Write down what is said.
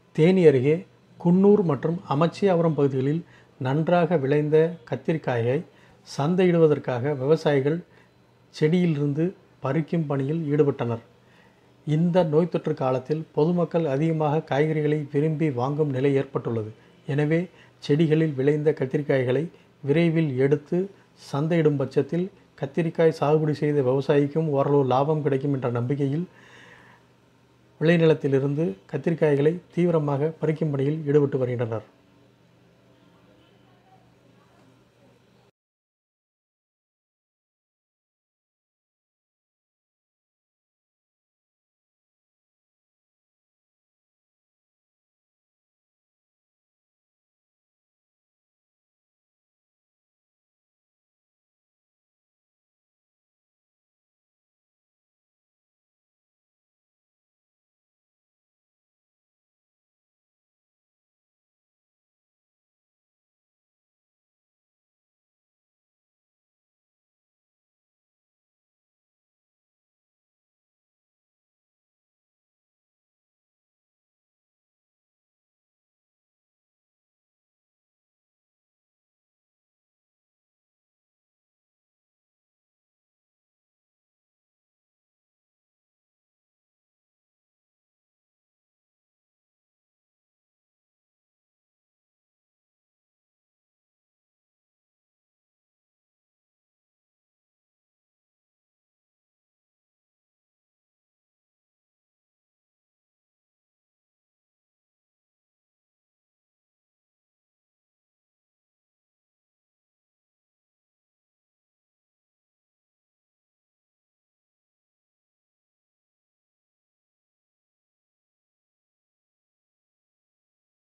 தேனி அருகே குன்னூர் மற்றும் அமைச்சியாபுரம் பகுதிகளில் நன்றாக விளைந்த கத்திரிக்காயை சந்தையிடுவதற்காக விவசாயிகள் செடியிலிருந்து பறிக்கும் பணியில் ஈடுபட்டனர் இந்த நோய் தொற்று காலத்தில் பொதுமக்கள் அதிகமாக காய்கறிகளை விரும்பி வாங்கும் நிலை ஏற்பட்டுள்ளது எனவே செடிகளில் விளைந்த கத்திரிக்காய்களை விரைவில் எடுத்து சந்தையிடும் பட்சத்தில் கத்திரிக்காய் சாகுபடி செய்த விவசாயிக்கும் ஓரளவு லாபம் கிடைக்கும் என்ற நம்பிக்கையில் விளைநிலத்திலிருந்து கத்திரிக்காய்களை தீவிரமாக பறிக்கும் பணியில் ஈடுபட்டு வருகின்றனர்